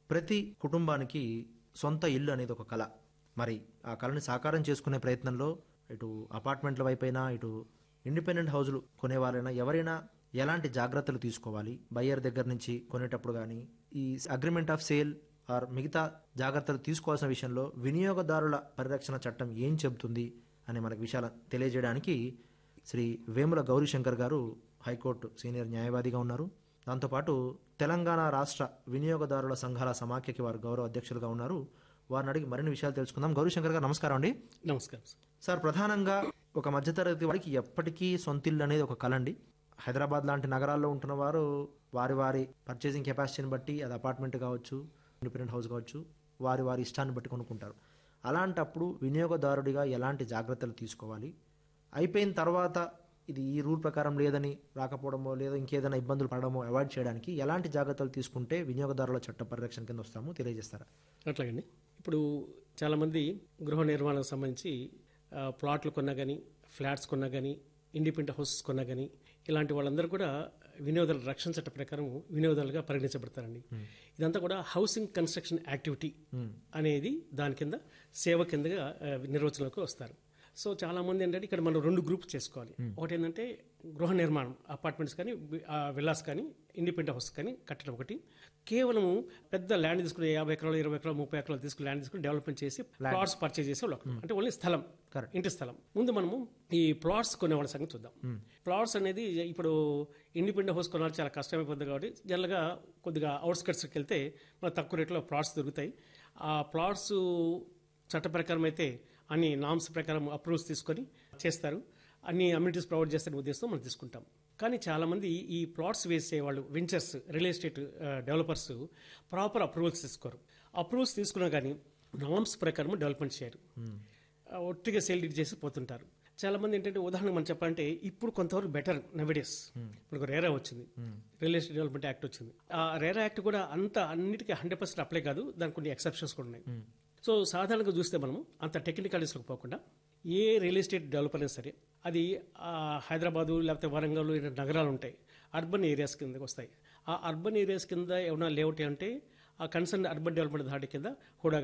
ప్రతి కుటుంబానికి సొంత ఇల్లు అనేది ఒక కళ మరి ఆ కళని సాకారం చేసుకునే ప్రయత్నంలో ఇటు అపార్ట్మెంట్ల వైపైనా ఇటు ఇండిపెండెంట్ హౌజులు కొనేవారైనా ఎవరైనా ఎలాంటి జాగ్రత్తలు తీసుకోవాలి బయ్యర్ దగ్గర నుంచి కొనేటప్పుడు కానీ ఈ అగ్రిమెంట్ ఆఫ్ సేల్ ఆర్ మిగతా జాగ్రత్తలు తీసుకోవాల్సిన విషయంలో వినియోగదారుల పరిరక్షణ చట్టం ఏం చెబుతుంది అనే మనకు విషయాలు తెలియజేయడానికి శ్రీ వేముల గౌరీశంకర్ గారు హైకోర్టు సీనియర్ న్యాయవాదిగా ఉన్నారు దాంతోపాటు తెలంగాణ రాష్ట్ర వినియోగదారుల సంఘాల సమాఖ్యకి వారు గౌరవ అధ్యక్షులుగా ఉన్నారు వారిని అడిగి మరిన్ని విషయాలు తెలుసుకుందాం గౌరీశంకర్ గారు నమస్కారం అండి నమస్కారం సార్ సార్ ప్రధానంగా ఒక మధ్యతరగతి వారికి ఎప్పటికీ సొంతిల్లు అనేది ఒక కళ అండి హైదరాబాద్ లాంటి నగరాల్లో ఉంటున్న వారు వారి వారి పర్చేసింగ్ కెపాసిటీని బట్టి అది అపార్ట్మెంట్ కావచ్చు ఇండిపెండెంట్ హౌస్ కావచ్చు వారి వారి ఇష్టాన్ని బట్టి కొనుక్కుంటారు అలాంటప్పుడు వినియోగదారుడిగా ఎలాంటి జాగ్రత్తలు తీసుకోవాలి అయిపోయిన తర్వాత ఇది ఈ రూల్ ప్రకారం లేదని రాకపోవడమో లేదా ఇంకేదైనా ఇబ్బందులు పడడమో అవాయిడ్ చేయడానికి ఎలాంటి జాగ్రత్తలు తీసుకుంటే వినియోగదారుల చట్ట పరిరక్షణ కింద వస్తామో తెలియజేస్తారా అట్లాగండి ఇప్పుడు చాలామంది గృహ నిర్మాణానికి సంబంధించి ఆ, ప్లాట్లు కొన్నా కానీ ఫ్లాట్స్ కొన్నా కానీ ఇండిపెండెంట్ హౌసెస్ కొన్నా కానీ ఇలాంటి వాళ్ళందరూ కూడా వినియోగదారుల రక్షణ చట్ట ప్రకారం వినియోగదారులుగా పరిగణించబడతారండి ఇదంతా కూడా హౌసింగ్ కన్స్ట్రక్షన్ యాక్టివిటీ అనేది దాని కింద సేవ కిందగా ఆ, నిర్వచనంలోకి వస్తారు సో చాలా మంది ఏంటంటే ఇక్కడ మనం రెండు గ్రూప్స్ చేసుకోవాలి ఒకటి ఏంటంటే గృహ నిర్మాణం అపార్ట్మెంట్స్ కానీ ఆ, విల్లాస్ కానీ ఇండిపెండెంట్ హౌస్ కానీ కట్టడం ఒకటి కేవలం పెద్ద ల్యాండ్ తీసుకుని యాభై ఎకరాలు ఇరవై ఎకరాలు ముప్పై ఎకరాలు తీసుకుని ల్యాండ్ తీసుకుని డెవలప్మెంట్ చేసి ప్లాట్స్ పర్చేజ్ చేసే వాళ్ళు ఒకరు. అంటే ఓన్లీ స్థలం Correct. ఇంటి స్థలం ముందు మనము ఈ ప్లాట్స్ కొనేవాళ్ళ సంగతి చూద్దాం ప్లాట్స్ అనేది ఇప్పుడు ఇండిపెండెంట్ హౌస్ కొనాలి చాలా కష్టమైపోతుంది కాబట్టి జనరల్గా కొద్దిగా అవుట్స్కట్స్కి వెళ్తే మనకు తక్కువ రేట్లో ప్లాట్స్ దొరుకుతాయి ఆ ప్లాట్స్ చట్ట ప్రకారం అయితే అన్ని నామ్స్ ప్రకారం అప్రూవ్స్ తీసుకొని చేస్తారు అన్ని అమ్యూనిటీస్ ప్రొవైడ్ చేస్తారనే ఉద్దేశంతో మనం తీసుకుంటాం కానీ చాలామంది ఈ ప్లాట్స్ వేసే వాళ్ళు ventures real estate developers proper approvals తీసుకోరు అప్రూవల్స్ తీసుకున్నా కానీ నామ్స్ ప్రకారం డెవలప్మెంట్ చేయరు ఆ, ఒట్టిగా సేల్ డీడ్ చేసి పోతుంటారు చాలా మంది ఏంటంటే ఉదాహరణ మనం చెప్పాలంటే ఇప్పుడు కొంతవరకు బెటర్ నవడేస్ ఇప్పుడు రేరా వచ్చింది రియల్ ఎస్టేట్ డెవలప్మెంట్ యాక్ట్ వచ్చింది ఆ రేరా యాక్ట్ కూడా అంత అన్నిటికీ హండ్రెడ్ పర్సెంట్ అప్లై కాదు దానికి కొన్ని ఎక్సెప్షన్స్ కూడా ఉన్నాయి సో సాధారణంగా చూస్తే మనం అంత టెక్నికాలిటీస్లోకి పోకుండా ఏ రియల్ ఎస్టేట్ డెవలపర్ అయినా సరే అది ఆ, హైదరాబాదు లేకపోతే వరంగల్ ఇలాంటి నగరాలు ఉంటాయి అర్బన్ ఏరియాస్ కిందకి వస్తాయి ఆ అర్బన్ ఏరియాస్ కింద ఏమైనా లేఅవుట్ అంటే ఆ కన్సర్న్ అర్బన్ డెవలప్మెంట్ దాటి కింద హుడా